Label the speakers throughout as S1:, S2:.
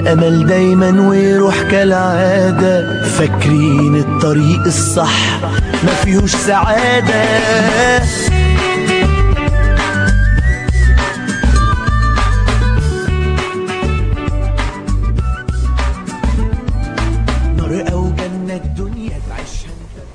S1: الأمل دايما ويروح كالعادة فاكرين الطريق الصح ما فيهوش سعادة نار أو جنة الدنيا تعيشها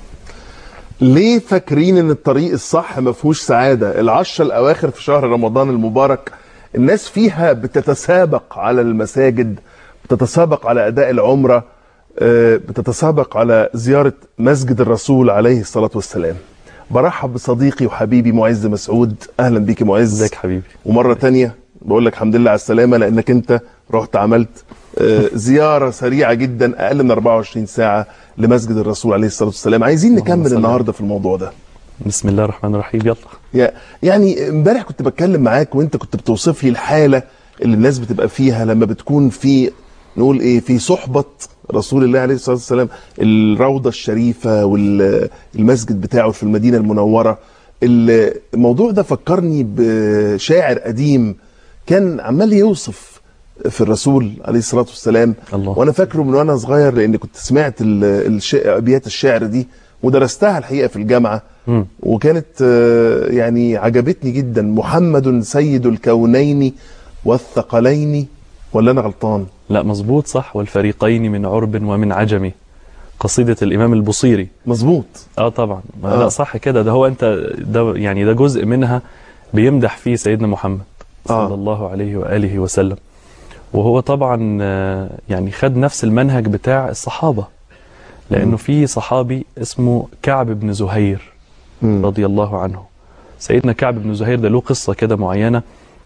S2: ليه فاكرين ان الطريق الصح ما فيهوش سعاده العشرة الاواخر في شهر رمضان المبارك الناس فيها بتتسابق على المساجد بتتسابق على اداء العمره آه، بتتسابق على زياره مسجد الرسول عليه الصلاه والسلام برحب بصديقي وحبيبي معز مسعود اهلا بيك يا معز
S3: ازيك حبيبي
S2: ومره تانية بقول لك الحمد لله على السلامه لانك انت رحت عملت آه، زياره سريعه جدا اقل من 24 ساعه لمسجد الرسول عليه الصلاه والسلام عايزين
S3: اللهم
S2: نكمل
S3: صل
S2: النهارده في الموضوع ده
S3: بسم الله الرحمن الرحيم يلا
S2: يا- يعني امبارح كنت بتكلم معاك وانت كنت بتوصف لي الحاله اللي الناس بتبقى فيها لما بتكون في نقول ايه في صحبه رسول الله عليه الصلاه والسلام الروضه الشريفه والمسجد بتاعه في المدينه المنوره الموضوع ده فكرني بشاعر قديم كان عمال يوصف في الرسول عليه الصلاه والسلام
S3: الله.
S2: وانا فاكره من وانا صغير لان كنت سمعت ال- الش- ابيات الشعر دي ودرستها الحقيقه في الجامعه
S3: مم.
S2: وكانت آه، يعني عجبتني جدا محمد سيد الكونين والثقلين ولا انا غلطان
S3: لا مظبوط صح والفريقين من عرب ومن عجم قصيدة الإمام البصيري
S2: مظبوط
S3: اه طبعا ما
S2: آه.
S3: لا صح كده ده هو انت ده يعني ده جزء منها بيمدح فيه سيدنا محمد صلى
S2: آه.
S3: الله عليه وآله وسلم وهو طبعا آه، يعني خد نفس المنهج بتاع الصحابة لأنه في صحابي اسمه كعب بن زهير
S2: مم.
S3: رضي الله عنه سيدنا كعب بن زهير ده له قصة كده معينة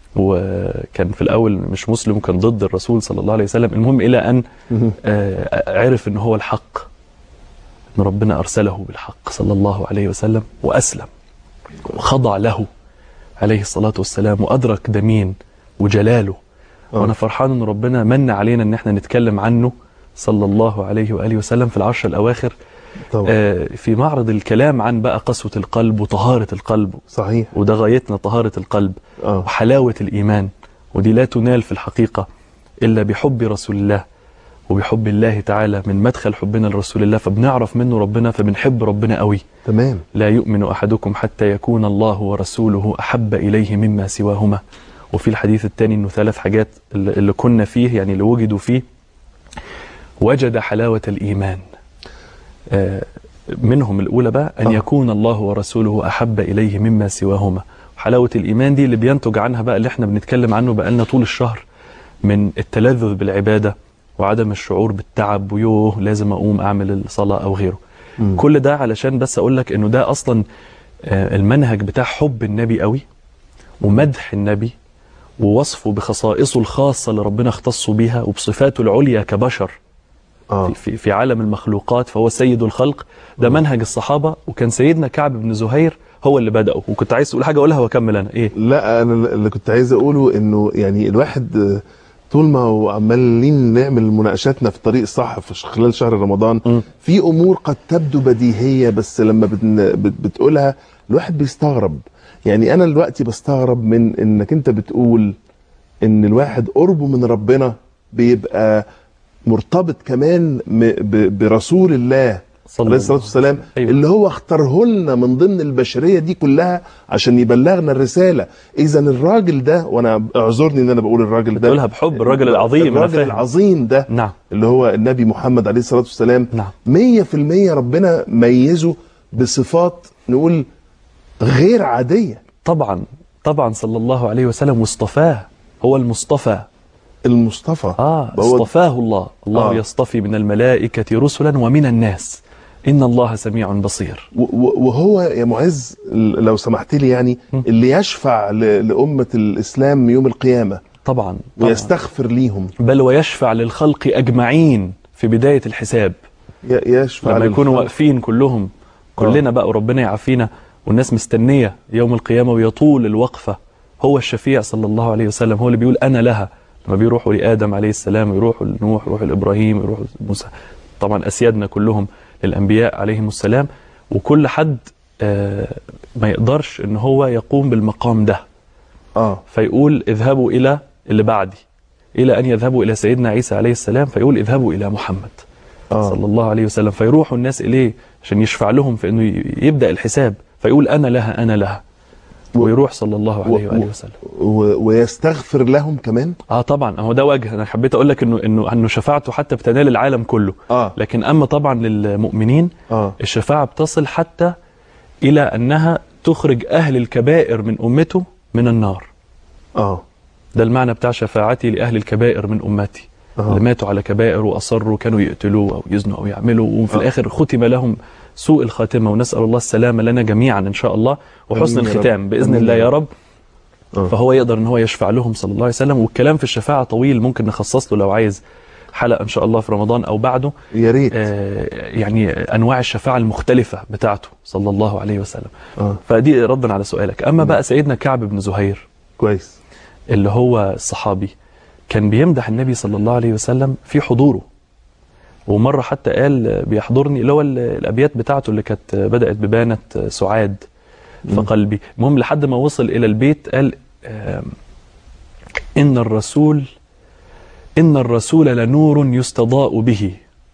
S3: وكان في الأول مش مسلم وكان ضد الرسول صلى الله عليه وسلم المهم إلى أن
S2: مم.
S3: آه، عرف أن هو الحق أن ربنا أرسله بالحق صلى الله عليه وسلم وأسلم وخضع له عليه الصلاة والسلام وأدرك ده مين وجلاله
S2: آه.
S3: وأنا فرحان أن ربنا من علينا أن احنا نتكلم عنه صلى الله عليه وآله وسلم في العشر الأواخر
S2: طبعا
S3: آه، في معرض الكلام عن بقى قسوة القلب وطهارة القلب
S2: صحيح
S3: وده غايتنا طهارة القلب
S2: اه
S3: وحلاوة الإيمان ودي لا تنال في الحقيقة إلا بحب رسول الله وبحب الله تعالى من مدخل حبنا لرسول الله فبنعرف منه ربنا فبنحب ربنا قوي
S2: تمام
S3: لا يؤمن أحدكم حتى يكون الله ورسوله أحب إليه مما سواهما وفي الحديث الثاني أنه ثلاث حاجات اللي اللي كنا فيه يعني اللي وجدوا فيه وجد حلاوة الإيمان آه، منهم الأولى بقى أن
S2: آه.
S3: يكون الله ورسوله أحب إليه مما سواهما حلاوة الإيمان دي اللي بينتج عنها بقى اللي احنا بنتكلم عنه بقالنا طول الشهر من التلذذ بالعبادة وعدم الشعور بالتعب ويوه لازم أقوم أعمل الصلاة أو غيره
S2: مم.
S3: كل ده علشان بس أقول لك إنه ده أصلا آه، المنهج بتاع حب النبي قوي ومدح النبي ووصفه بخصائصه الخاصة اللي ربنا اختصه بيها وبصفاته العليا كبشر
S2: اه
S3: في, في, في عالم المخلوقات فهو سيد الخلق ده منهج الصحابة وكان سيدنا كعب بن زهير هو اللي بدأه وكنت عايز تقول حاجة أقولها وأكمل أنا إيه
S2: لا انا اللي كنت عايز اقوله انه يعني الواحد آه، طول ما هو عمالين نعمل مناقشاتنا في الطريق الصح في ش- خلال شهر رمضان
S3: م.
S2: في امور قد تبدو بديهيه بس لما بتن- بت- بتقولها الواحد بيستغرب يعني انا دلوقتي بستغرب من انك انت بتقول ان الواحد قربه من ربنا بيبقى مرتبط كمان م- ب- برسول الله
S3: صلى
S2: عليه الصلاه والسلام
S3: أيوة.
S2: اللي هو اختاره لنا من ضمن البشريه دي كلها عشان يبلغنا الرساله اذا الراجل ده وانا اعذرني ان انا بقول الراجل ده
S3: بتقولها بحب الراجل العظيم أنا
S2: الراجل
S3: فاهم.
S2: العظيم ده
S3: نعم
S2: اللي هو النبي محمد عليه الصلاه والسلام
S3: نعم.
S2: مية في المية ربنا ميزه بصفات نقول غير عاديه
S3: طبعا طبعا صلى الله عليه وسلم واصطفاه هو المصطفى
S2: المصطفى
S3: آه
S2: هو
S3: اصطفاه الله الله
S2: آه.
S3: يصطفي من الملائكة رسلا ومن الناس إن الله سميع بصير
S2: و- و- وهو يا معز ال- لو سمحت لي يعني
S3: م.
S2: اللي يشفع ل- لامه الاسلام يوم القيامه
S3: طبعا, طبعا.
S2: ويستغفر ليهم
S3: بل ويشفع للخلق أجمعين في بداية الحساب
S2: ي- يشفع
S3: لما يكونوا
S2: للخلق.
S3: واقفين كلهم كلنا بقى وربنا يعافينا والناس مستنية يوم القيامة ويطول الوقفة هو الشفيع صلى الله عليه وسلم هو اللي بيقول أنا لها لما بيروحوا لآدم عليه السلام ويروحوا لنوح يروحوا لإبراهيم يروحوا لموسى طبعا أسيادنا كلهم للأنبياء عليهم السلام وكل حد آه ما يقدرش ان هو يقوم بالمقام ده
S2: اه
S3: فيقول اذهبوا الى اللي بعدي الى ان يذهبوا الى سيدنا عيسى عليه السلام فيقول اذهبوا الى محمد
S2: آه.
S3: صلى الله عليه وسلم فيروحوا الناس اليه عشان يشفع لهم في انه ي- يبدا الحساب فيقول انا لها انا لها ويروح صلى الله عليه
S2: و-
S3: واله
S2: و-
S3: وسلم
S2: و- ويستغفر لهم كمان
S3: اه طبعا هو ده وجه انا حبيت اقول لك انه انه انه شفاعته حتى بتنال العالم كله
S2: اه
S3: لكن اما طبعا للمؤمنين
S2: اه
S3: الشفاعه بتصل حتى الى انها تخرج اهل الكبائر من امته من النار
S2: اه
S3: ده المعنى بتاع شفاعتي لاهل الكبائر من امتي
S2: آه.
S3: اللي ماتوا على كبائر واصروا كانوا يقتلوا او يزنوا او يعملوا وفي
S2: آه.
S3: الاخر ختم لهم سوء الخاتمه ونسال الله السلامه لنا جميعا ان شاء الله وحسن
S2: آمين يا رب.
S3: الختام باذن
S2: آمين
S3: الله
S2: يا
S3: يا
S2: رب.
S3: رب
S2: آه.
S3: فهو يقدر ان هو يشفع لهم صلى الله عليه وسلم والكلام في الشفاعه طويل ممكن نخصص له لو عايز حلقه ان شاء الله في رمضان او بعده
S2: يا ريت
S3: آه، يعني انواع الشفاعه المختلفه بتاعته صلى الله عليه وسلم
S2: اه
S3: فدي ردا على سؤالك اما بقى سيدنا كعب بن زهير
S2: كويس
S3: اللي هو الصحابي كان بيمدح النبي صلى الله عليه وسلم في حضوره ومره حتى قال بيحضرني اللي هو ال- الابيات بتاعته اللي كانت بدات ببانت سعاد في قلبي المهم لحد ما وصل الى البيت قال آم، ان الرسول ان الرسول لنور يستضاء به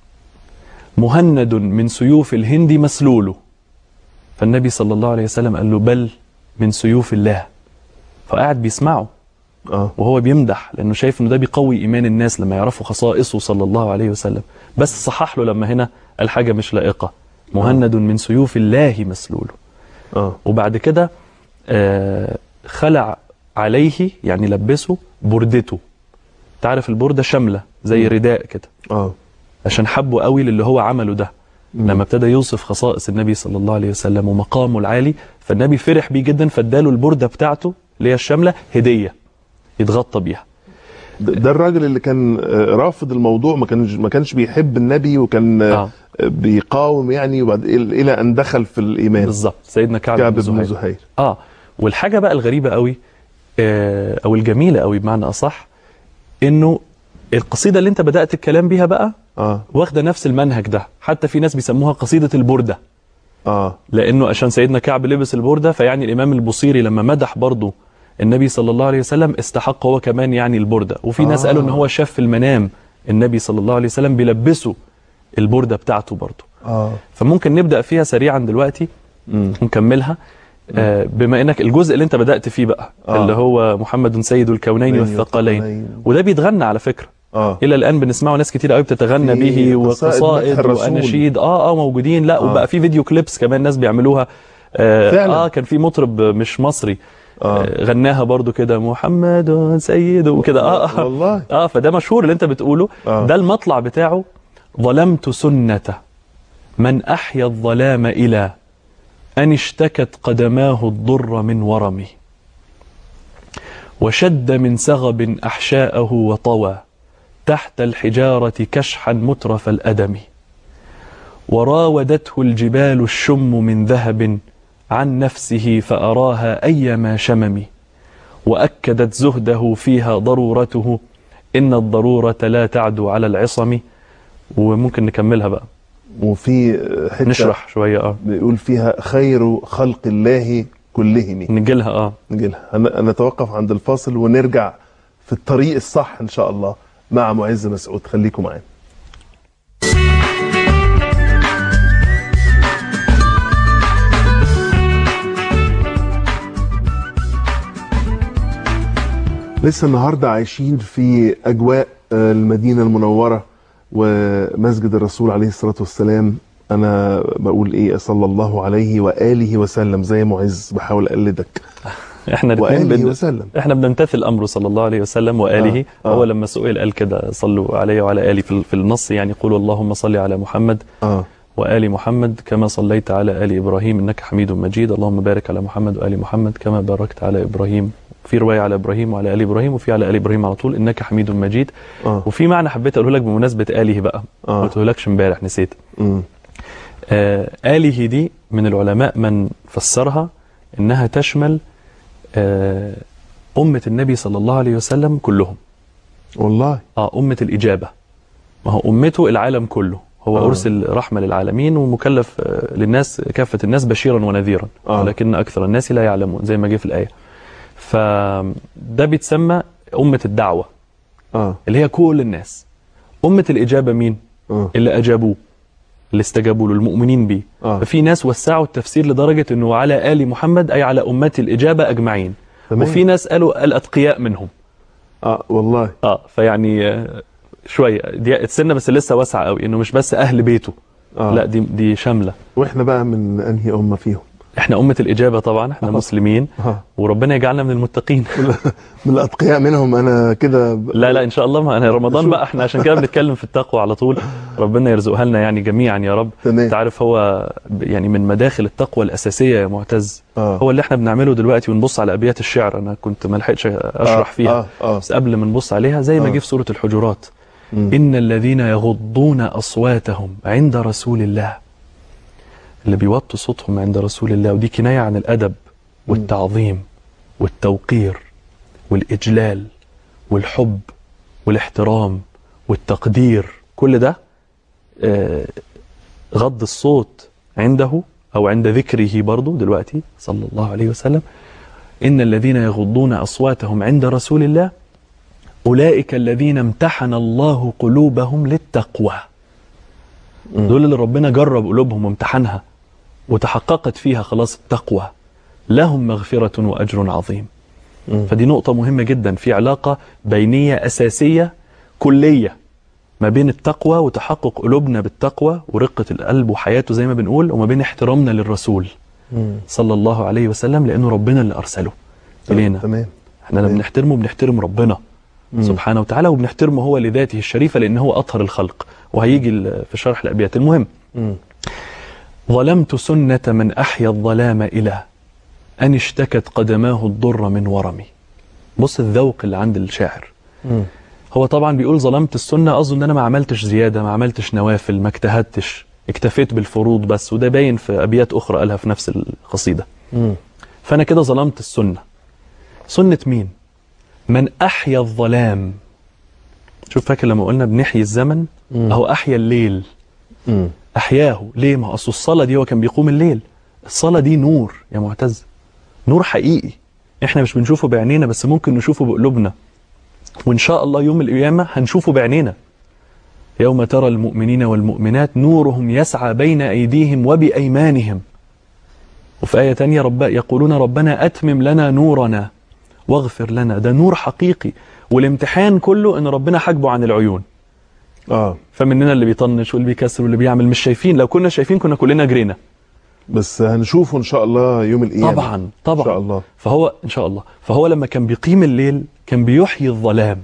S3: مهند من سيوف الهند مسلول فالنبي صلى الله عليه وسلم قال له بل من سيوف الله فقاعد بيسمعه
S2: اه
S3: وهو بيمدح لانه شايف انه ده بيقوي ايمان الناس لما يعرفوا خصائصه صلى الله عليه وسلم بس صحح له لما هنا قال حاجه مش لائقه مهند من سيوف الله مسلول
S2: اه
S3: وبعد كده آه خلع عليه يعني لبسه بردته تعرف البرده شامله زي رداء كده
S2: اه
S3: عشان حبه قوي للي هو عمله ده لما ابتدى يوصف خصائص النبي صلى الله عليه وسلم ومقامه العالي فالنبي فرح بيه جدا فاداله البرده بتاعته اللي هي الشامله هديه يتغطى بيها
S2: ده ده الراجل اللي كان آه، رافض الموضوع ما كانش ما كانش بيحب النبي وكان آه،
S3: آه.
S2: بيقاوم يعني وبعد الى ان دخل في الايمان
S3: بالظبط سيدنا كعب,
S2: كعب
S3: بن
S2: بن
S3: زهير
S2: زهير
S3: اه والحاجه بقى الغريبه قوي آه او الجميله قوي بمعنى اصح انه القصيده اللي انت بدات الكلام بيها بقى
S2: اه
S3: واخده نفس المنهج ده حتى في ناس بيسموها قصيده البرده
S2: اه
S3: لانه عشان سيدنا كعب لبس البرده فيعني الامام البصيري لما مدح برضه النبي صلى الله عليه وسلم استحق هو كمان يعني البرده وفي ناس
S2: آه.
S3: قالوا ان هو شاف في المنام النبي صلى الله عليه وسلم بيلبسه البرده بتاعته برضه
S2: اه
S3: فممكن نبدا فيها سريعا دلوقتي
S2: مم.
S3: ونكملها آه بما انك الجزء اللي انت بدات فيه بقى
S2: آه.
S3: اللي هو محمد سيد الكونين
S2: والثقلين.
S3: والثقلين وده بيتغنى على فكره
S2: اه
S3: الى الان بنسمعه ناس كتير قوي بتتغنى
S2: في
S3: به
S2: قصائد
S3: وقصائد
S2: مدح الرسول.
S3: واناشيد اه اه موجودين لا
S2: آه.
S3: وبقى في فيديو كليبس كمان ناس بيعملوها آه,
S2: فعلا.
S3: اه كان في مطرب مش مصري
S2: آه.
S3: آه غناها برضو كده محمد سيد وكده اه اه
S2: والله
S3: اه فده مشهور اللي انت بتقوله
S2: آه.
S3: ده المطلع بتاعه ظلمت سنة من أحيا الظلام إلى أن اشتكت قدماه الضر من ورمه وشد من سغب أحشاءه وطوى تحت الحجارة كشحا مترف الأدم وراودته الجبال الشم من ذهب عن نفسه فأراها أيما شمم وأكدت زهده فيها ضرورته إن الضرورة لا تعدو على العصم وممكن نكملها بقى
S2: وفي حته
S3: نشرح شوية اه
S2: بيقول فيها خير خلق الله كلهم
S3: نجيلها اه
S2: نجيلها هن- نتوقف عند الفاصل ونرجع في الطريق الصح ان شاء الله مع معز مسعود خليكم معانا لسه النهارده عايشين في اجواء آه، المدينه المنوره ومسجد الرسول عليه الصلاه والسلام انا بقول ايه صلى الله عليه واله وسلم زي معز بحاول اقلدك
S3: احنا الاثنين
S2: واله
S3: بن...
S2: وسلم
S3: احنا بنمتثل امره صلى الله عليه وسلم واله
S2: آه،
S3: آه.
S2: آه.
S3: هو لما سئل قال كده صلوا عليه وعلى اله في, في النص يعني قولوا اللهم صل على محمد
S2: اه
S3: وآل محمد كما صليت على آل إبراهيم إنك حميد مجيد اللهم بارك على محمد وآل محمد كما باركت على إبراهيم في رواية على إبراهيم وعلى آل إبراهيم وفي على آل إبراهيم على طول إنك حميد مجيد
S2: اه
S3: وفي معنى حبيت أقوله لك بمناسبة آله بقى
S2: آه.
S3: ما قلتهولكش امبارح نسيت
S2: امم
S3: آه آله دي من العلماء من فسرها إنها تشمل آه أمة النبي صلى الله عليه وسلم كلهم
S2: والله
S3: اه أمة الإجابة ما هو أمته العالم كله هو
S2: آه.
S3: آه. أرسل رحمة للعالمين ومكلف آه، للناس كافة الناس بشيرا ونذيرا
S2: آه.
S3: آه. ولكن أكثر الناس لا يعلمون زي ما جه في الآية فده بيتسمى أمة الدعوة
S2: اه
S3: اللي هي كل الناس أمة الإجابة مين؟
S2: اه
S3: اللي أجابوه اللي استجابوا له المؤمنين بيه
S2: آه.
S3: ففي ناس وسعوا التفسير لدرجة أنه على آل محمد أي على أمة الإجابة أجمعين
S2: تمام.
S3: وفي ناس قالوا الأتقياء منهم
S2: اه والله
S3: اه فيعني آه، شويه دي السنه بس لسه واسعه قوي انه مش بس اهل بيته
S2: آه.
S3: لا دي دي شامله
S2: واحنا بقى من انهي امه فيهم
S3: احنا امه الاجابه طبعا احنا مسلمين
S2: اه
S3: وربنا يجعلنا من المتقين
S2: من الاتقياء منهم انا كده ب-
S3: لا لا ان شاء الله ما انا رمضان
S2: شوف.
S3: بقى احنا عشان كده بنتكلم في التقوى على طول ربنا يرزقها لنا يعني جميعا يا رب
S2: تمام.
S3: انت عارف هو ب- يعني من مداخل التقوى الاساسيه يا معتز
S2: آه.
S3: هو اللي احنا بنعمله دلوقتي ونبص على ابيات الشعر انا كنت ما لحقتش اشرح
S2: آه،
S3: فيها
S2: آه، آه.
S3: بس قبل ما نبص عليها زي ما
S2: آه.
S3: جه في سوره الحجرات
S2: مم.
S3: إن الذين يغضون أصواتهم عند رسول الله اللي بيوطوا صوتهم عند رسول الله ودي كناية عن الأدب والتعظيم والتوقير والإجلال والحب والاحترام والتقدير كل ده آه، غض الصوت عنده أو عند ذكره برضو دلوقتي صلى الله عليه وسلم إن الذين يغضون أصواتهم عند رسول الله أولئك الذين امتحن الله قلوبهم للتقوى دول اللي ربنا جرب قلوبهم وامتحنها وتحققت فيها خلاص التقوى لهم مغفرة وأجر عظيم
S2: مم.
S3: فدي نقطة مهمة جدا في علاقة بينية أساسية كلية ما بين التقوى وتحقق قلوبنا بالتقوى ورقة القلب وحياته زي ما بنقول وما بين احترامنا للرسول
S2: مم.
S3: صلى الله عليه وسلم لأنه ربنا اللي أرسله إلينا
S2: تمام
S3: احنا لما
S2: تمام.
S3: بنحترمه بنحترم ربنا سبحانه وتعالى وبنحترمه هو لذاته الشريفة لأن هو أطهر الخلق وهيجي ال- في شرح الأبيات المهم
S2: مم.
S3: ظلمت سنة من أحيا الظلام إلى أن اشتكت قدماه الضر من ورمي بص الذوق اللي عند الشاعر
S2: مم.
S3: هو طبعا بيقول ظلمت السنة أظن أن أنا ما عملتش زيادة ما عملتش نوافل ما اجتهدتش اكتفيت بالفروض بس وده باين في أبيات أخرى قالها في نفس القصيدة
S2: مم.
S3: فأنا كده ظلمت السنة سنة مين؟ من أحيا الظلام شوف فاكر لما قلنا بنحيي الزمن
S2: مم.
S3: أهو أحيا الليل
S2: مم.
S3: أحياه ليه؟ ما أصل الصلاة دي هو كان بيقوم الليل الصلاة دي نور يا معتز نور حقيقي احنا مش بنشوفه بعينينا بس ممكن نشوفه بقلوبنا وإن شاء الله يوم القيامة هنشوفه بعينينا يوم ترى المؤمنين والمؤمنات نورهم يسعى بين أيديهم وبأيمانهم وفي آية تانية رب يقولون ربنا أتمم لنا نورنا واغفر لنا ده نور حقيقي والامتحان كله ان ربنا حاجبه عن العيون
S2: اه
S3: فمننا اللي بيطنش واللي بيكسر واللي بيعمل مش شايفين لو كنا شايفين كنا كلنا جرينا
S2: بس هنشوفه ان شاء الله يوم القيامه
S3: طبعا طبعا
S2: ان شاء الله
S3: فهو ان شاء الله فهو لما كان بيقيم الليل كان بيحيي الظلام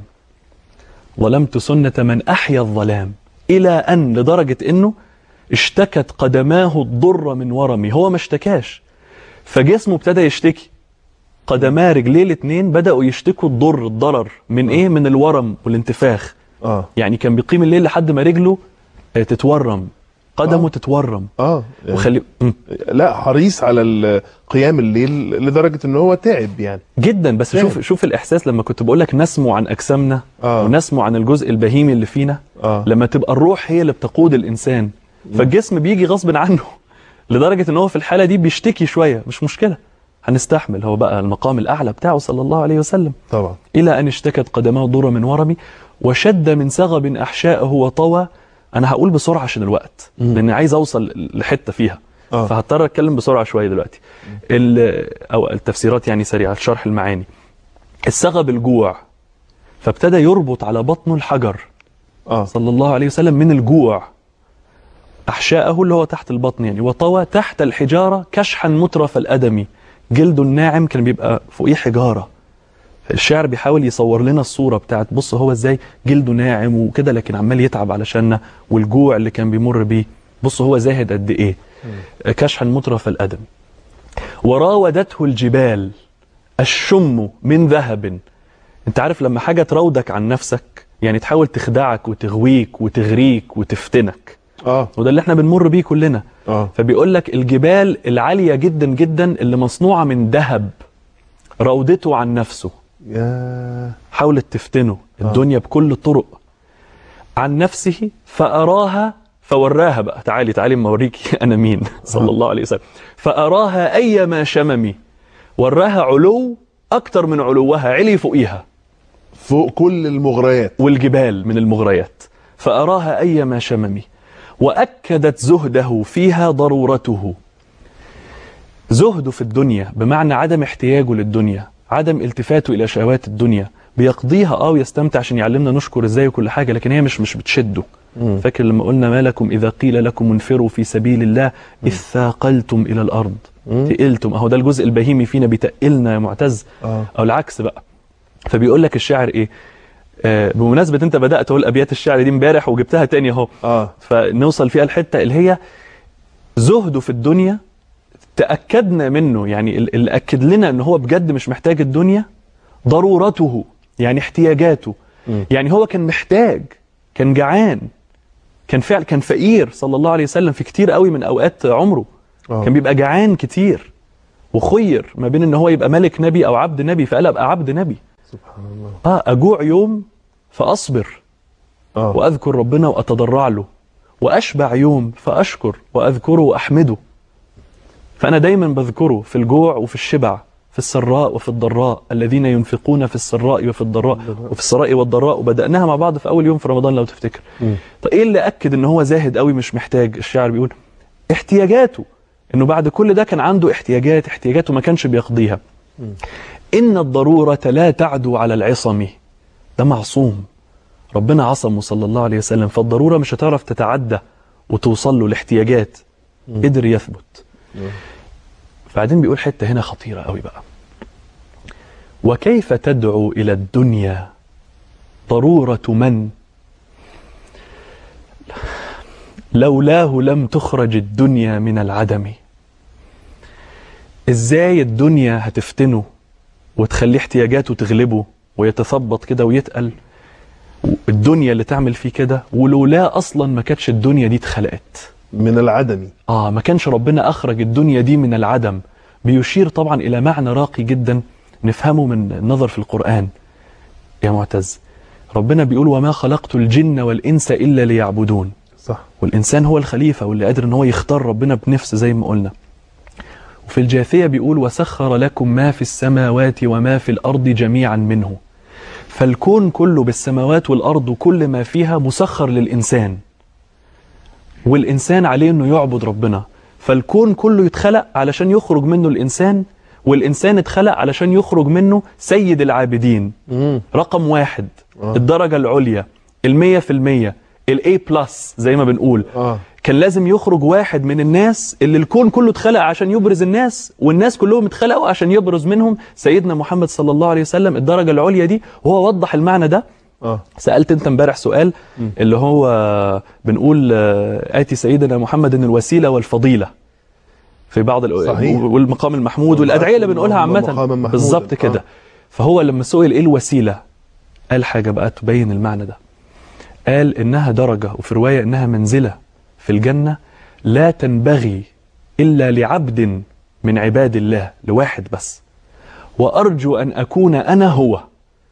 S3: ظلمت سنة من أحيا الظلام إلى أن لدرجة أنه اشتكت قدماه الضر من ورمي هو ما اشتكاش فجسمه ابتدى يشتكي قدماه رجليه الاتنين بدأوا يشتكوا الضر الضرر من إيه من الورم والانتفاخ
S2: اه
S3: يعني كان بيقيم الليل لحد ما رجله آه، تتورم قدمه
S2: آه.
S3: تتورم
S2: اه يعني
S3: وخلي مم.
S2: لا حريص على ال- قيام الليل لدرجه ان هو تعب يعني
S3: جدا بس
S2: فاهم.
S3: شوف شوف الاحساس لما كنت بقول لك نسمو عن اجسامنا
S2: آه.
S3: ونسمو عن الجزء البهيمي اللي فينا
S2: اه
S3: لما تبقى الروح هي اللي بتقود الانسان فالجسم بيجي غصب عنه لدرجه ان هو في الحاله دي بيشتكي شويه مش مشكله هنستحمل هو بقى المقام الاعلى بتاعه صلى الله عليه وسلم
S2: طبعا
S3: الى ان اشتكت قدماه ضر من ورمي وشد من سغب احشاءه وطوى انا هقول بسرعه عشان الوقت لان عايز اوصل لحته فيها
S2: آه.
S3: فهضطر اتكلم بسرعه شويه دلوقتي ال- او التفسيرات يعني سريعه شرح المعاني السغب الجوع فابتدى يربط على بطنه الحجر
S2: اه
S3: صلى الله عليه وسلم من الجوع أحشاءه اللي هو تحت البطن يعني وطوى تحت الحجارة كشحا مترف الأدمي جلده الناعم كان بيبقى فوقيه حجارة الشاعر بيحاول يصور لنا الصورة بتاعت بص هو ازاي جلده ناعم وكده لكن عمال يتعب علشاننا والجوع اللي كان بيمر بيه بص هو زاهد قد ايه كشحا مترف الأدمي وراودته الجبال الشم من ذهب انت عارف لما حاجة تراودك عن نفسك يعني تحاول تخدعك وتغويك وتغريك وتفتنك
S2: اه
S3: وده اللي احنا بنمر بيه كلنا
S2: اه
S3: فبيقول لك الجبال العالية جدا جدا اللي مصنوعة من ذهب راودته عن نفسه
S2: يا
S3: حاولت تفتنه الدنيا بكل الطرق عن نفسه فأراها فوراها بقى تعالي تعالي اما اوريكي انا مين صلى الله عليه وسلم فأراها أيما شممي وراها علو أكتر من علوها علي فوقيها
S2: فوق كل المغريات
S3: والجبال من المغريات فأراها أيما شمم وأكدت زهده فيها ضرورته زهده في الدنيا بمعنى عدم احتياجه للدنيا عدم التفاته إلى شهوات الدنيا بيقضيها اه ويستمتع عشان يعلمنا نشكر ازاي وكل حاجه لكن هي مش مش بتشده فاكر لما قلنا ما لكم اذا قيل لكم انفروا في سبيل الله اذ ثاقلتم الى الارض تقلتم اهو ده الجزء البهيمي فينا بيتقلنا يا معتز
S2: آه.
S3: او العكس بقى فبيقول لك الشاعر ايه آه بمناسبه انت بدات تقول ابيات الشعر دي امبارح وجبتها تاني اهو
S2: اه
S3: فنوصل فيها الحته اللي هي زهده في الدنيا تاكدنا منه يعني ال- اللي اكد لنا ان هو بجد مش محتاج الدنيا ضرورته يعني احتياجاته يعني هو كان محتاج كان جعان كان فعل كان فقير صلى الله عليه وسلم في كتير قوي من اوقات عمره
S2: آه.
S3: كان بيبقى جعان كتير وخير ما بين ان هو يبقى ملك نبي او عبد نبي فقال ابقى عبد نبي
S2: سبحان الله
S3: اه اجوع يوم فاصبر
S2: اه
S3: واذكر ربنا واتضرع له واشبع يوم فاشكر واذكره واحمده فانا دايما بذكره في الجوع وفي الشبع في السراء وفي الضراء الذين ينفقون في السراء وفي الضراء وفي السراء والضراء وبداناها مع بعض في اول يوم في رمضان لو تفتكر طيب ايه اللي اكد ان هو زاهد قوي مش محتاج الشاعر بيقول احتياجاته انه بعد كل ده كان عنده احتياجات احتياجاته ما كانش بيقضيها ان الضروره لا تعدو على العصم ده معصوم ربنا عصمه صلى الله عليه وسلم فالضرورة مش هتعرف تتعدى وتوصل له الاحتياجات قدر يثبت بعدين بيقول حتة هنا خطيرة قوي بقى وكيف تدعو إلى الدنيا ضرورة من لولاه لم تخرج الدنيا من العدم ازاي الدنيا هتفتنه وتخليه احتياجاته تغلبه ويتثبط كده ويتقل الدنيا اللي تعمل فيه كده ولولا اصلا ما كانتش الدنيا دي اتخلقت
S2: من العدم
S3: اه ما كانش ربنا اخرج الدنيا دي من العدم بيشير طبعا الى معنى راقي جدا نفهمه من النظر في القران يا معتز ربنا بيقول وما خلقت الجن والانس الا ليعبدون
S2: صح
S3: والانسان هو الخليفه واللي قادر ان هو يختار ربنا بنفس زي ما قلنا وفي الجاثيه بيقول وسخر لكم ما في السماوات وما في الارض جميعا منه فالكون كله بالسماوات والارض وكل ما فيها مسخر للانسان والانسان عليه انه يعبد ربنا فالكون كله يتخلق علشان يخرج منه الانسان والانسان اتخلق علشان يخرج منه سيد العابدين رقم واحد الدرجه العليا المية في المية الاي بلس زي ما بنقول
S2: اه
S3: كان لازم يخرج واحد من الناس اللي الكون كله اتخلق عشان يبرز الناس والناس كلهم اتخلقوا عشان يبرز منهم سيدنا محمد صلى الله عليه وسلم الدرجة العليا دي وهو وضح المعنى ده
S2: اه
S3: سألت انت امبارح سؤال اللي هو بنقول آه، آتي سيدنا محمد الوسيلة والفضيلة في بعض الأ-
S2: صحيح.
S3: والمقام المحمود والأدعية اللي بنقولها عامة
S2: مقاما محمودا.
S3: بالظبط كده
S2: آه.
S3: فهو لما سئل ايه الوسيلة قال حاجة بقى تبين المعنى ده قال إنها درجة وفي رواية إنها منزلة في الجنة لا تنبغي إلا لعبد من عباد الله لواحد بس وأرجو أن أكون أنا هو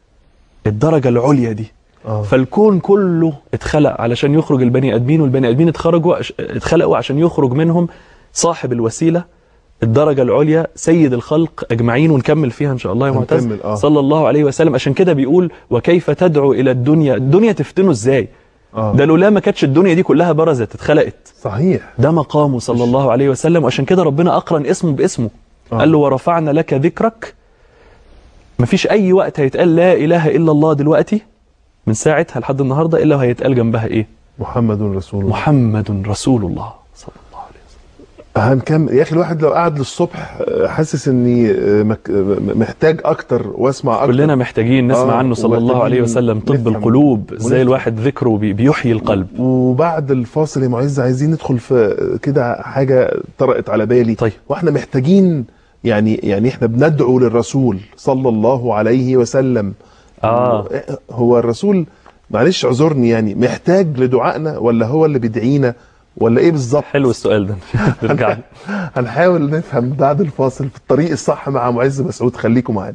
S3: الدرجة العليا دي
S2: آه.
S3: فالكون كله اتخلق علشان يخرج البني آدمين والبني آدمين اتخرجوا عش- اتخلقوا عشان يخرج منهم صاحب الوسيلة الدرجة العليا سيد الخلق أجمعين ونكمل فيها إن شاء الله يا معتز
S2: هنكمل، آه.
S3: صلى الله عليه وسلم عشان كده بيقول وكيف تدعو إلى الدنيا الدنيا تفتنه إزاي
S2: آه.
S3: ده لولا ما كانتش الدنيا دي كلها برزت اتخلقت
S2: صحيح
S3: ده مقامه صلى الله عليه وسلم وعشان كده ربنا أقرن اسمه باسمه
S2: آه.
S3: قال له ورفعنا لك ذكرك مفيش أي وقت هيتقال لا إله إلا الله دلوقتي من ساعتها لحد النهاردة إلا وهيتقال جنبها إيه
S2: محمد رسول الله
S3: محمد رسول الله صلى الله عليه وسلم
S2: هنكمل يا اخي الواحد لو قعد للصبح آه، حاسس اني آه، مك- آه، محتاج اكتر واسمع اكتر
S3: كلنا محتاجين نسمع
S2: آه،
S3: عنه صلى الله عليه
S2: ومحتاجين
S3: وسلم طب
S2: نفهم
S3: القلوب ازاي
S2: ونفهم.
S3: الواحد ذكره بي- بيحيي القلب
S2: وبعد الفاصل يا معز عايزين ندخل في كده حاجه طرقت على بالي
S3: طيب.
S2: واحنا محتاجين يعني يعني احنا بندعو للرسول صلى الله عليه وسلم
S3: آه.
S2: هو الرسول معلش اعذرني يعني محتاج لدعائنا ولا هو اللي بيدعينا ولا ايه بالظبط
S3: حلو السؤال ده نرجع له.
S2: هنحاول نفهم بعد الفاصل في الطريق الصح مع معز مسعود خليكم معانا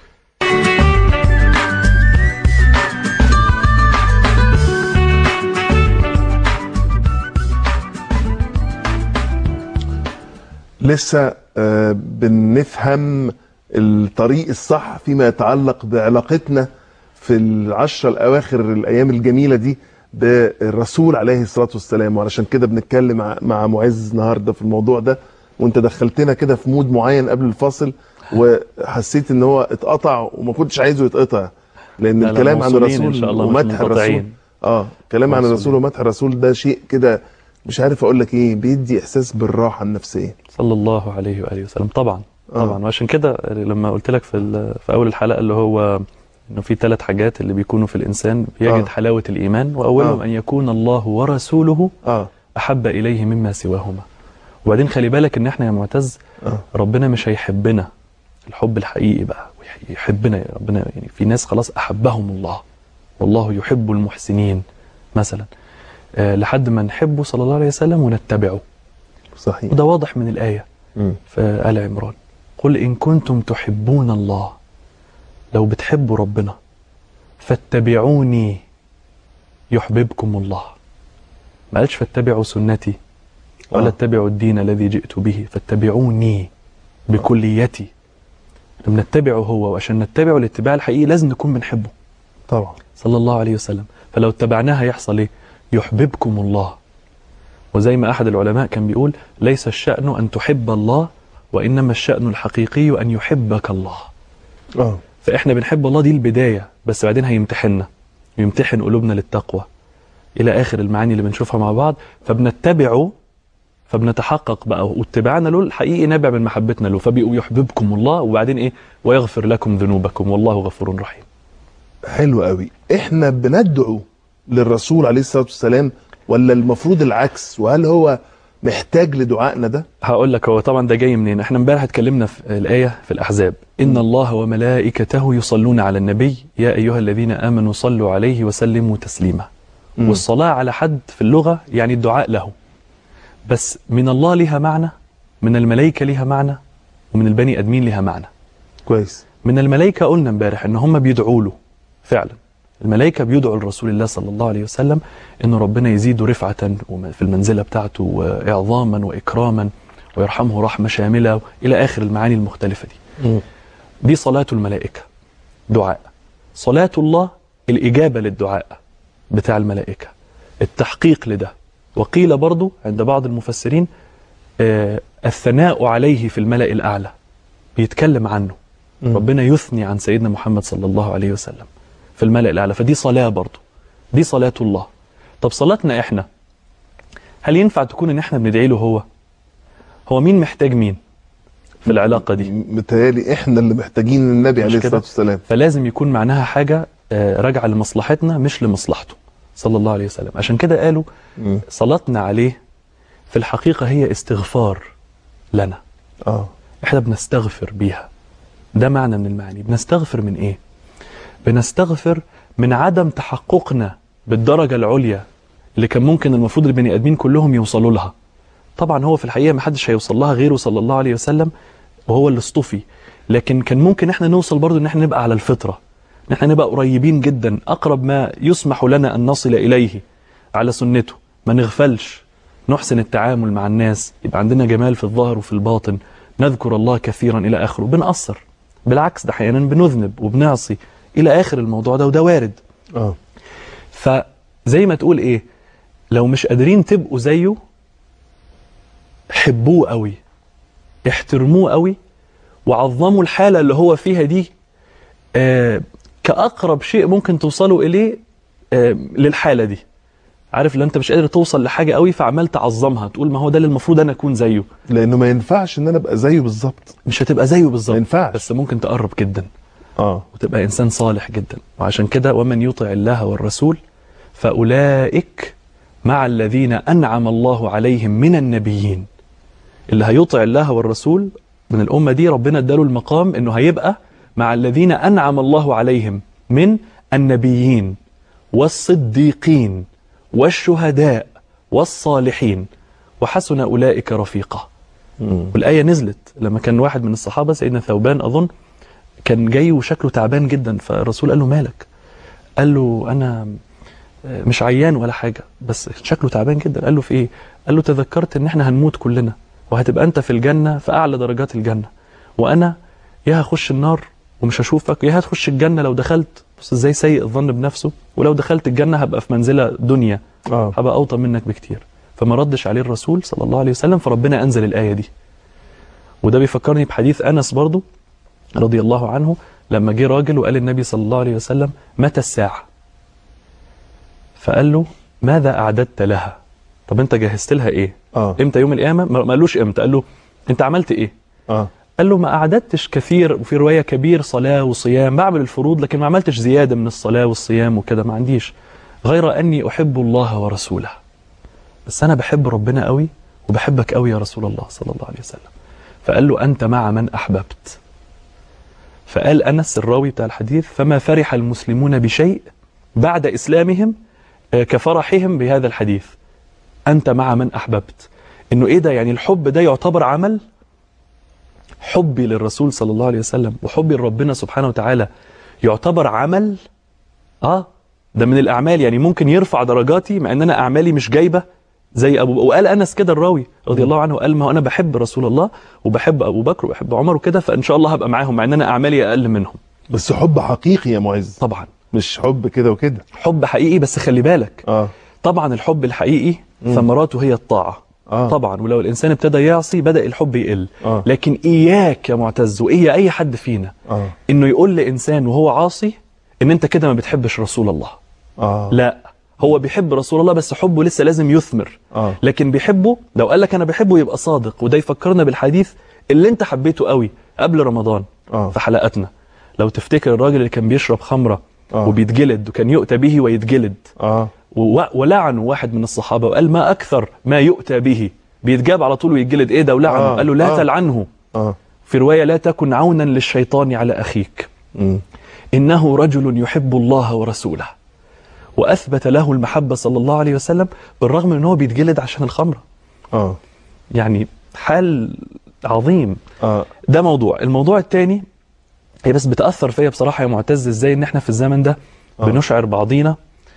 S2: لسه آه، بنفهم الطريق الصح فيما يتعلق بعلاقتنا في العشرة الأواخر الأيام الجميلة دي بالرسول عليه الصلاة والسلام وعلشان كده بنتكلم مع- مع معز النهاردة في الموضوع ده وانت دخلتنا كده في مود معين قبل الفاصل وحسيت ان هو اتقطع وما كنتش عايزه يتقطع لان
S3: لا لا،
S2: الكلام عن
S3: موصولين
S2: الرسول
S3: إن شاء الله، مش
S2: ومدح الرسول
S3: منقطعين.
S2: اه كلام عن
S3: موصولين.
S2: الرسول ومدح الرسول ده شيء كده مش عارف اقول لك ايه بيدي احساس بالراحه النفسيه
S3: صلى الله عليه واله وسلم طبعا
S2: آه.
S3: طبعا وعشان كده لما قلت لك في ال- في اول الحلقه اللي هو انه في ثلاث حاجات اللي بيكونوا في الانسان بيجد
S2: آه.
S3: حلاوه الايمان واولهم
S2: آه.
S3: ان يكون الله ورسوله
S2: اه
S3: احب اليه مما سواهما وبعدين خلي بالك ان احنا يا معتز
S2: اه
S3: ربنا مش هيحبنا الحب الحقيقي بقى ويح- يحبنا يا ربنا يعني في ناس خلاص احبهم الله والله يحب المحسنين مثلا آه لحد ما نحبه صلى الله عليه وسلم ونتبعه
S2: صحيح
S3: وده واضح من الايه
S2: مم.
S3: في آل عمران قل إن كنتم تحبون الله لو بتحبوا ربنا فاتبعوني يحببكم الله ما قالش فاتبعوا سنتي ولا
S2: آه.
S3: اتبعوا الدين الذي جئت به فاتبعوني بكليتي بنتبعه هو وعشان نتبعه الاتباع الحقيقي لازم نكون بنحبه
S2: طبعا
S3: صلى الله عليه وسلم فلو اتبعناه هيحصل ايه يحببكم الله وزي ما احد العلماء كان بيقول ليس الشأن ان تحب الله وانما الشأن الحقيقي ان يحبك الله
S2: اه
S3: فاحنا بنحب الله دي البداية بس بعدين هيمتحننا يمتحن قلوبنا للتقوى الى اخر المعاني اللي بنشوفها مع بعض فبنتبعه فبنتحقق بقى واتباعنا له الحقيقي نابع من محبتنا له فبيقوا يحببكم الله وبعدين ايه ويغفر لكم ذنوبكم والله غفور رحيم
S2: حلو قوي احنا بندعو للرسول عليه الصلاه والسلام ولا المفروض العكس وهل هو محتاج لدعائنا ده
S3: هقول لك هو طبعا ده جاي منين احنا امبارح اتكلمنا في الايه في الاحزاب ان الله وملائكته يصلون على النبي يا ايها الذين امنوا صلوا عليه وسلموا تسليما
S2: مم.
S3: والصلاه على حد في اللغه يعني الدعاء له بس من الله لها معنى من الملائكه لها معنى ومن البني ادمين لها معنى
S2: كويس
S3: من الملائكه قلنا امبارح ان هم بيدعوا له فعلا الملائكه بيدعوا لرسول الله صلى الله عليه وسلم ان ربنا يزيده رفعه في المنزله بتاعته واعظاما واكراما ويرحمه رحمه شامله الى اخر المعاني المختلفه دي
S2: مم.
S3: دي صلاة الملائكة دعاء صلاة الله الإجابة للدعاء بتاع الملائكة التحقيق لده وقيل برضو عند بعض المفسرين آه الثناء عليه في الملأ الأعلى بيتكلم عنه
S2: مم.
S3: ربنا يثني عن سيدنا محمد صلى الله عليه وسلم في الملأ الأعلى فدي صلاة برضو دي صلاة الله طب صلاتنا إحنا هل ينفع تكون إن إحنا بندعي له هو هو مين محتاج مين في العلاقة دي
S2: متهيألي احنا اللي محتاجين النبي
S3: مش
S2: عليه
S3: كده؟
S2: الصلاه والسلام
S3: فلازم يكون معناها حاجة آه، راجعة لمصلحتنا مش لمصلحته صلى الله عليه وسلم عشان كده قالوا
S2: مم.
S3: صلاتنا عليه في الحقيقة هي استغفار لنا
S2: اه
S3: احنا بنستغفر بيها ده معنى من المعاني بنستغفر من ايه بنستغفر من عدم تحققنا بالدرجة العليا اللي كان ممكن المفروض البني ادمين كلهم يوصلوا لها طبعا هو في الحقيقة ما حدش هيوصل لها غيره صلى الله عليه وسلم وهو اللي اصطفي لكن كان ممكن احنا نوصل برضو ان احنا نبقى على الفطرة ان احنا نبقى قريبين جدا اقرب ما يسمح لنا ان نصل اليه على سنته ما نغفلش نحسن التعامل مع الناس يبقى عندنا جمال في الظاهر وفي الباطن نذكر الله كثيرا الى اخره بنقصر بالعكس ده احيانا بنذنب وبنعصي الى اخر الموضوع ده وده وارد
S2: اه
S3: فزي ما تقول ايه لو مش قادرين تبقوا زيه حبوه قوي احترموه قوي وعظموا الحالة اللي هو فيها دي آه كأقرب شيء ممكن توصلوا إليه آه للحالة دي عارف لو انت مش قادر توصل لحاجة قوي فعمال تعظمها تقول ما هو ده اللي المفروض انا اكون زيه
S2: لانه ما ينفعش ان انا ابقى زيه بالظبط
S3: مش هتبقى زيه بالظبط
S2: ما ينفعش.
S3: بس ممكن تقرب جدا
S2: اه
S3: وتبقى انسان صالح جدا وعشان كده ومن يطع الله والرسول فاولئك مع الذين انعم الله عليهم من النبيين اللي هيطع الله والرسول من الامه دي ربنا اداله المقام انه هيبقى مع الذين انعم الله عليهم من النبيين والصديقين والشهداء والصالحين وحسن اولئك رفيقا
S2: مم.
S3: والآية نزلت لما كان واحد من الصحابة سيدنا ثوبان أظن كان جاي وشكله تعبان جدا فالرسول قال له مالك قال له أنا مش عيان ولا حاجة بس شكله تعبان جدا قال له في إيه قال له تذكرت إن إحنا هنموت كلنا وهتبقى أنت في الجنة في أعلى درجات الجنة وأنا يا هخش النار ومش هشوفك يا هتخش الجنة لو دخلت بص ازاي سيء الظن بنفسه ولو دخلت الجنه هبقى في منزله دنيا
S2: اه
S3: هبقى اوطى منك بكتير فما ردش عليه الرسول صلى الله عليه وسلم فربنا انزل الايه دي وده بيفكرني بحديث انس برضو رضي الله عنه لما جه راجل وقال النبي صلى الله عليه وسلم متى الساعه فقال له ماذا اعددت لها طب انت جهزت لها ايه
S2: اه
S3: امتى يوم القيامه ما ما قالوش امتى قال له انت عملت ايه
S2: اه
S3: قال له ما أعددتش كثير وفي رواية كبير صلاة وصيام بعمل الفروض لكن ما عملتش زيادة من الصلاة والصيام وكده ما عنديش غير أني أحب الله ورسوله بس أنا بحب ربنا قوي وبحبك قوي يا رسول الله صلى الله عليه وسلم فقال له أنت مع من أحببت فقال أنس الراوي بتاع الحديث فما فرح المسلمون بشيء بعد إسلامهم آه، كفرحهم بهذا الحديث أنت مع من أحببت إنه إيه ده يعني الحب ده يعتبر عمل حبي للرسول صلى الله عليه وسلم وحبي لربنا سبحانه وتعالى يعتبر عمل اه ده من الاعمال يعني ممكن يرفع درجاتي مع ان انا اعمالي مش جايبه زي ابو وقال انس كده الراوي رضي الله عنه قال ما هو انا بحب رسول الله وبحب ابو بكر وبحب عمر وكده فان شاء الله هبقى معاهم مع ان انا اعمالي اقل منهم
S2: بس حب حقيقي يا معز
S3: طبعا
S2: مش حب كده وكده
S3: حب حقيقي بس خلي بالك
S2: اه
S3: طبعا الحب الحقيقي ثمراته هي الطاعه
S2: آه.
S3: طبعا ولو الانسان ابتدى يعصي بدا الحب يقل
S2: آه.
S3: لكن اياك يا معتز وايه اي حد فينا
S2: اه
S3: انه يقول لانسان وهو عاصي ان انت كده ما بتحبش رسول الله
S2: اه
S3: لا هو بيحب رسول الله بس حبه لسه لازم يثمر
S2: اه
S3: لكن بيحبه لو قال لك انا بحبه يبقى صادق وده يفكرنا بالحديث اللي انت حبيته قوي قبل رمضان
S2: آه.
S3: في حلقاتنا لو تفتكر الراجل اللي كان بيشرب خمره
S2: آه.
S3: وبيتجلد وكان يؤتى به ويتجلد
S2: اه
S3: و- ولعنوا واحد من الصحابه وقال ما اكثر ما يؤتى به بيتجاب على طول ويتجلد ايه ده ولعنه
S2: آه.
S3: قال له لا
S2: آه.
S3: تلعنه
S2: اه
S3: في روايه لا تكن عونا للشيطان على اخيك
S2: مم.
S3: إنه رجل يحب الله ورسوله وأثبت له المحبة صلى الله عليه وسلم بالرغم من أنه بيتجلد عشان الخمرة
S2: اه
S3: يعني حال عظيم
S2: اه
S3: ده موضوع الموضوع الثاني هي بس بتأثر فيا بصراحة يا معتز إزاي إن إحنا في الزمن ده
S2: آه.
S3: بنشعر بعضينا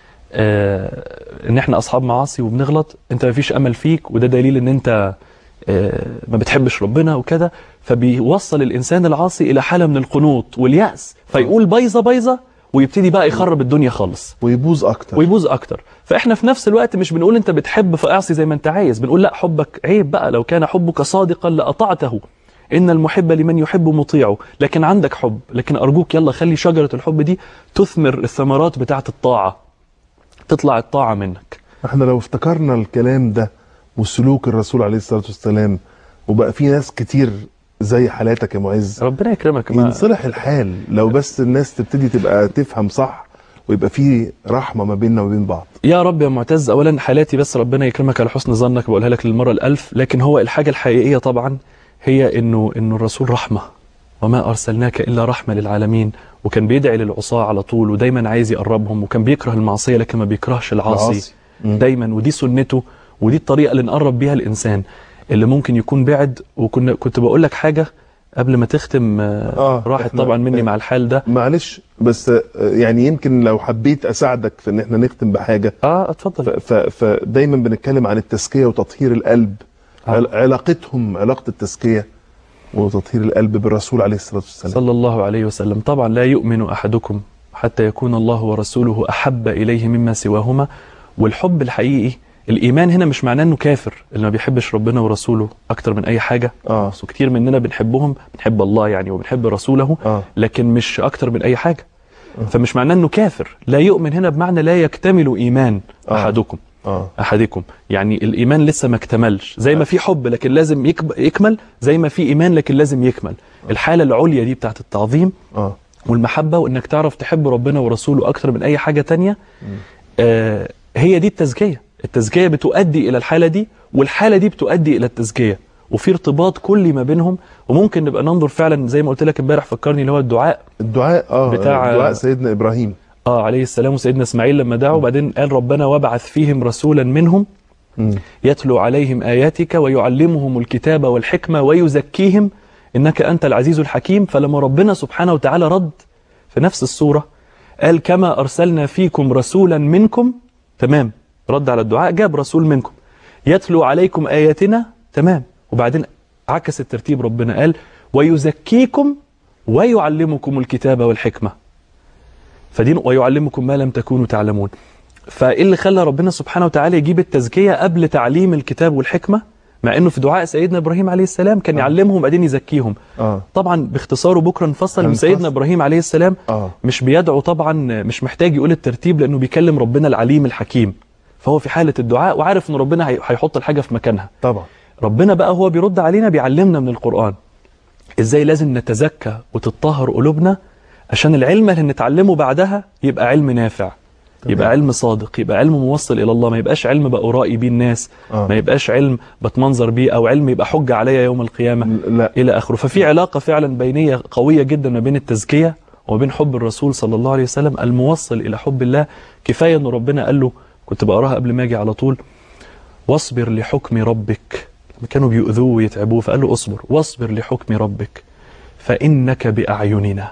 S3: آه إن إحنا أصحاب معاصي وبنغلط أنت مفيش أمل فيك وده دليل إن أنت آه ما بتحبش ربنا وكده فبيوصل الإنسان العاصي إلى حالة من القنوط واليأس فيقول بايظة بايظة ويبتدي بقى يخرب الدنيا خالص
S2: ويبوظ اكتر
S3: ويبوظ اكتر فاحنا في نفس الوقت مش بنقول انت بتحب فاعصي زي ما انت عايز بنقول لا حبك عيب بقى لو كان حبك صادقا لاطعته ان المحب لمن يحب مطيعه لكن عندك حب لكن ارجوك يلا خلي شجره الحب دي تثمر الثمرات بتاعه الطاعه تطلع الطاعه منك
S2: احنا لو افتكرنا الكلام ده وسلوك الرسول عليه الصلاه والسلام وبقى في ناس كتير زي حالاتك يا معز
S3: ربنا يكرمك ما
S2: ينصلح الحال لو بس الناس تبتدي تبقى تفهم صح ويبقى في رحمه ما بيننا وبين بعض
S3: يا رب يا معتز اولا حالاتي بس ربنا يكرمك على حسن ظنك بقولها لك للمره الالف لكن هو الحاجه الحقيقيه طبعا هي انه انه الرسول رحمه وما ارسلناك الا رحمه للعالمين وكان بيدعي للعصاه على طول ودايما عايز يقربهم وكان بيكره المعصيه لكن ما بيكرهش العاصي
S2: العاصي. مم.
S3: دايما ودي سنته ودي الطريقه اللي نقرب بيها الانسان اللي ممكن يكون بعد وكنا كنت بقول لك حاجه قبل ما تختم آه
S2: آه،
S3: راحت
S2: إحنا-
S3: طبعا مني مع الحال ده
S2: معلش بس آه، يعني يمكن لو حبيت اساعدك في ان احنا نختم بحاجه
S3: اه اتفضل
S2: ف- ف- فدايما بنتكلم عن التزكيه وتطهير القلب
S3: آه.
S2: عل- علاقتهم علاقه التزكيه وتطهير القلب بالرسول عليه الصلاه والسلام
S3: صلى الله عليه وسلم طبعا لا يؤمن أحدكم حتى يكون الله ورسوله أحب إليه مما سواهما والحب الحقيقي الإيمان هنا مش معناه أنه كافر اللي ما بيحبش ربنا ورسوله أكتر من أي حاجة
S2: اه
S3: بس كتير مننا بنحبهم بنحب الله يعني وبنحب رسوله
S2: اه
S3: لكن مش أكتر من أي حاجة فمش معناه أنه كافر لا يؤمن هنا بمعنى لا يكتمل إيمان
S2: آه.
S3: أحدكم
S2: اه
S3: احدكم يعني الايمان لسه ما اكتملش زي ما في حب لكن لازم يكب- يكمل زي ما في ايمان لكن لازم يكمل الحاله العليا دي بتاعت التعظيم
S2: اه
S3: والمحبه وانك تعرف تحب ربنا ورسوله اكتر من اي حاجه تانية آه هي دي التزكيه التزكيه بتؤدي الى الحاله دي والحاله دي بتؤدي الى التزكيه وفي ارتباط كلي ما بينهم وممكن نبقى ننظر فعلا زي ما قلت لك امبارح فكرني اللي هو الدعاء
S2: الدعاء اه
S3: بتاع-
S2: دعاء سيدنا ابراهيم
S3: اه عليه السلام وسيدنا اسماعيل لما دعوا وبعدين قال ربنا وابعث فيهم رسولا منهم
S2: مم.
S3: يتلو عليهم آياتك ويعلمهم الكتاب والحكمة ويزكيهم إنك أنت العزيز الحكيم فلما ربنا سبحانه وتعالى رد في نفس السورة قال كما أرسلنا فيكم رسولا منكم تمام رد على الدعاء جاب رسول منكم يتلو عليكم آياتنا تمام وبعدين عكس الترتيب ربنا قال ويزكيكم ويعلمكم الكتاب والحكمة فدين ويعلمكم ما لم تكونوا تعلمون فايه اللي خلى ربنا سبحانه وتعالى يجيب التزكيه قبل تعليم الكتاب والحكمه مع انه في دعاء سيدنا ابراهيم عليه السلام كان يعلمهم بعدين يزكيهم
S2: اه
S3: طبعا باختصاره بكره نفصل ان
S2: هنفصل.
S3: سيدنا ابراهيم عليه السلام
S2: اه
S3: مش بيدعو طبعا مش محتاج يقول الترتيب لانه بيكلم ربنا العليم الحكيم فهو في حاله الدعاء وعارف ان ربنا هي- هيحط الحاجه في مكانها
S2: طبعا
S3: ربنا بقى هو بيرد علينا بيعلمنا من القرآن ازاي لازم نتزكى وتطهر قلوبنا عشان العلم اللي نتعلمه بعدها يبقى علم نافع يبقى علم صادق يبقى علم موصل الى الله ما يبقاش علم بقرائي بيه الناس
S2: آه.
S3: ما يبقاش علم بتمنظر بيه او علم يبقى حجة عليا يوم القيامة
S2: لا
S3: الى اخره ففي علاقة فعلا بينية قوية جدا ما بين التزكية وما بين حب الرسول صلى الله عليه وسلم الموصل الى حب الله كفاية ان ربنا قال له كنت بقراها قبل ما اجي على طول واصبر لحكم ربك لما كانوا بيؤذوه ويتعبوه فقال له اصبر واصبر لحكم ربك فإنك بأعيننا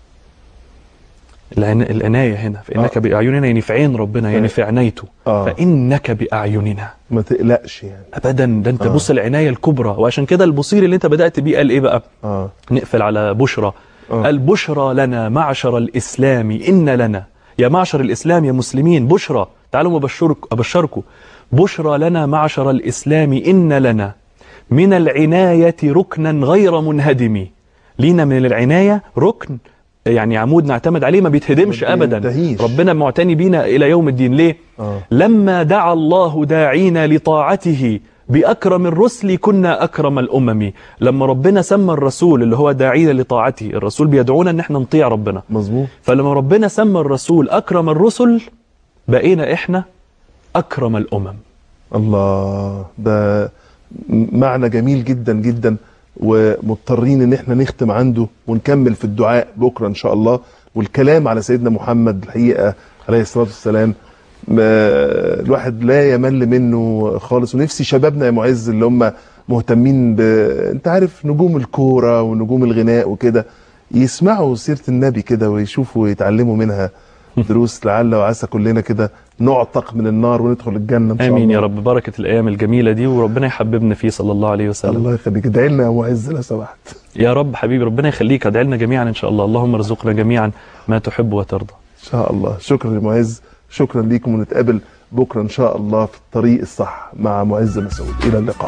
S3: العن... العناية هنا فإنك
S2: آه.
S3: بأعيننا يعني في عين ربنا يعني في عنايته
S2: آه.
S3: فإنك بأعيننا
S2: ما تقلقش يعني
S3: أبدا ده أنت
S2: آه.
S3: بص العناية الكبرى وعشان كده البصير اللي أنت بدأت بيه قال إيه بقى
S2: اه
S3: نقفل على بشرى
S2: آه.
S3: قال بشرى لنا معشر الإسلام إن لنا يا معشر الإسلام يا مسلمين بشرى تعالوا أبشرك أبشركم بشرى لنا معشر الإسلام إن لنا من العناية ركنا غير منهدم لينا من العناية ركن يعني عمود نعتمد عليه ما بيتهدمش
S2: ما
S3: أبدا
S2: بينتهيش.
S3: ربنا معتني بينا إلى يوم الدين ليه
S2: اه
S3: لما دعا الله داعينا لطاعته بأكرم الرسل كنا أكرم الأمم لما ربنا سمى الرسول اللي هو داعينا لطاعته الرسول بيدعونا ان احنا نطيع ربنا
S2: مظبوط
S3: فلما ربنا سمى الرسول أكرم الرسل بقينا إحنا أكرم الأمم
S2: الله ده معنى جميل جدا جدا ومضطرين ان احنا نختم عنده ونكمل في الدعاء بكره ان شاء الله والكلام على سيدنا محمد الحقيقه عليه الصلاه والسلام ما الواحد لا يمل منه خالص ونفسي شبابنا يا معز اللي هم مهتمين ب انت عارف نجوم الكوره ونجوم الغناء وكده يسمعوا سيره النبي كده ويشوفوا ويتعلموا منها دروس لعل وعسى كلنا كده نعتق من النار وندخل الجنه ان شاء الله
S3: آمين يا رب بركة الأيام الجميلة دي وربنا يحببنا فيه صلى الله عليه وسلم
S2: الله يخليك ادعي لنا يا معز لو سمحت
S3: يا رب حبيبي ربنا يخليك ادعي لنا جميعا إن شاء الله اللهم ارزقنا جميعا ما تحب وترضى
S2: ان شاء الله شكرا يا معز شكرا ليكم ونتقابل بكره ان شاء الله في الطريق الصح مع معز مسعود الى اللقاء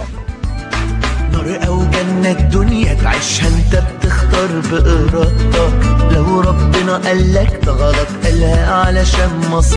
S1: نار او جنة الدنيا تعيشها انت بتختار بإرادتك لو ربنا قالك ده غلط قالها علشان مصلحتك